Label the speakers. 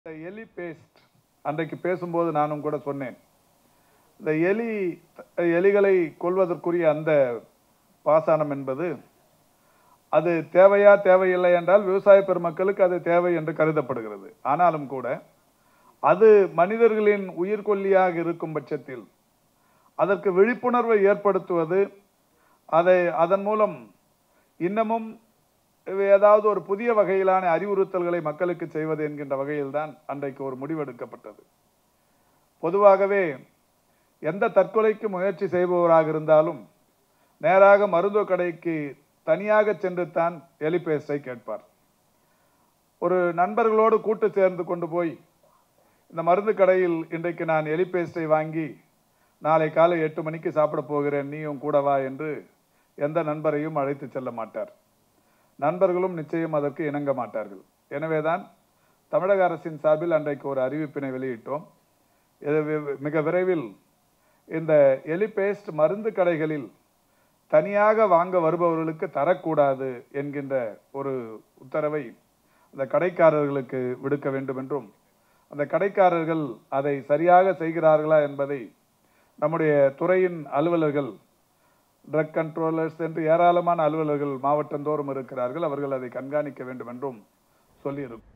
Speaker 1: இந்த எலி பேஸ்ட் அன்றைக்கு பேசும்போது நானும் கூட சொன்னேன் இந்த எலி எலிகளை கொல்வதற்குரிய அந்த பாசானம் என்பது அது தேவையா தேவையில்லை என்றால் விவசாய பெருமக்களுக்கு அது தேவை என்று கருதப்படுகிறது ஆனாலும் கூட அது மனிதர்களின் உயிர்கொல்லியாக இருக்கும் பட்சத்தில் அதற்கு விழிப்புணர்வை ஏற்படுத்துவது அதை அதன் மூலம் இன்னமும் ஏதாவது ஒரு புதிய வகையிலான அறிவுறுத்தல்களை மக்களுக்கு செய்வது என்கின்ற வகையில்தான் அன்றைக்கு ஒரு முடிவெடுக்கப்பட்டது பொதுவாகவே எந்த தற்கொலைக்கு முயற்சி செய்பவராக இருந்தாலும் நேராக மருத்துவ கடைக்கு தனியாக சென்று தான் எலிபேஸ்டை கேட்பார் ஒரு நண்பர்களோடு கூட்டு சேர்ந்து கொண்டு போய் இந்த மருந்து கடையில் இன்றைக்கு நான் எலிபேஸ்டை வாங்கி நாளை காலை எட்டு மணிக்கு சாப்பிட போகிறேன் நீயும் கூட வா என்று எந்த நண்பரையும் அழைத்து செல்ல மாட்டார் நண்பர்களும் நிச்சயம் அதற்கு இணங்க மாட்டார்கள் எனவேதான் தமிழக அரசின் சார்பில் அன்றைக்கு ஒரு அறிவிப்பினை வெளியிட்டோம் இது வி- மிக விரைவில் இந்த எலிபேஸ்ட் மருந்து கடைகளில் தனியாக வாங்க வருபவர்களுக்கு தரக்கூடாது என்கின்ற ஒரு உத்தரவை அந்த கடைக்காரர்களுக்கு விடுக்க வேண்டும் என்றும் அந்த கடைக்காரர்கள் அதை சரியாக செய்கிறார்களா என்பதை நம்முடைய துறையின் அலுவலர்கள் ட்ரக் கண்ட்ரோலர்ஸ் என்று ஏராளமான அலுவலர்கள் மாவட்டந்தோறும் இருக்கிறார்கள் அவர்கள் அதை கண்காணிக்க வேண்டும் என்றும் சொல்லியிருக்கும்